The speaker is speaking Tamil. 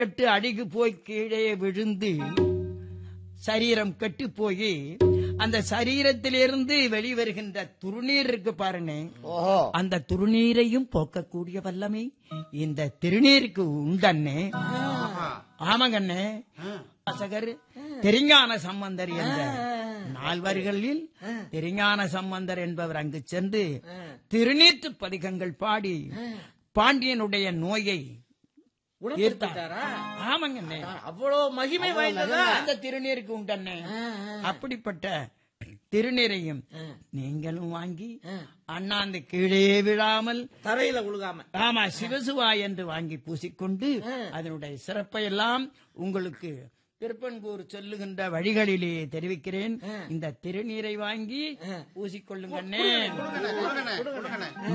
கட்டு அடிகு போய் கீழே விழுந்து சரீரம் கெட்டு போய் அந்த சரீரத்திலிருந்து வெளிவருகின்ற துருநீர் இருக்கு பாருங்க ஓஹோ அந்த துருநீரையும் போக்கக்கூடிய வல்லமை இந்த திருநீருக்கு உண்டண்ணே ஆமாங்கண்ணே வாசகர் தெரிஞான சம்பந்தர் என்ற நால்வர்களில் தெரிஞான சம்பந்தர் என்பவர் அங்கு சென்று திருநீற்று பதிகங்கள் பாடி பாண்டியனுடைய நோயை தீர்த்தார் குணப்படுத்திட்டாரா ஆமாங்கண்ணே அவ்வளவு மகிமை வாய்ந்ததா அந்த திருநீருக்கு உண்டண்ணே அப்படிப்பட்ட திருநீரையும் நீங்களும் வாங்கி அண்ணாந்து கீழே விழாமல் தரையில உழுகாம ஆமா சிவசுவா என்று வாங்கி பூசிக்கொண்டு அதனுடைய சிறப்பை எல்லாம் உங்களுக்கு திருப்பன்கூர் சொல்லுகின்ற வழிகளிலே தெரிவிக்கிறேன் இந்த திருநீரை வாங்கி பூசிக்கொள்ளுங்கண்ணே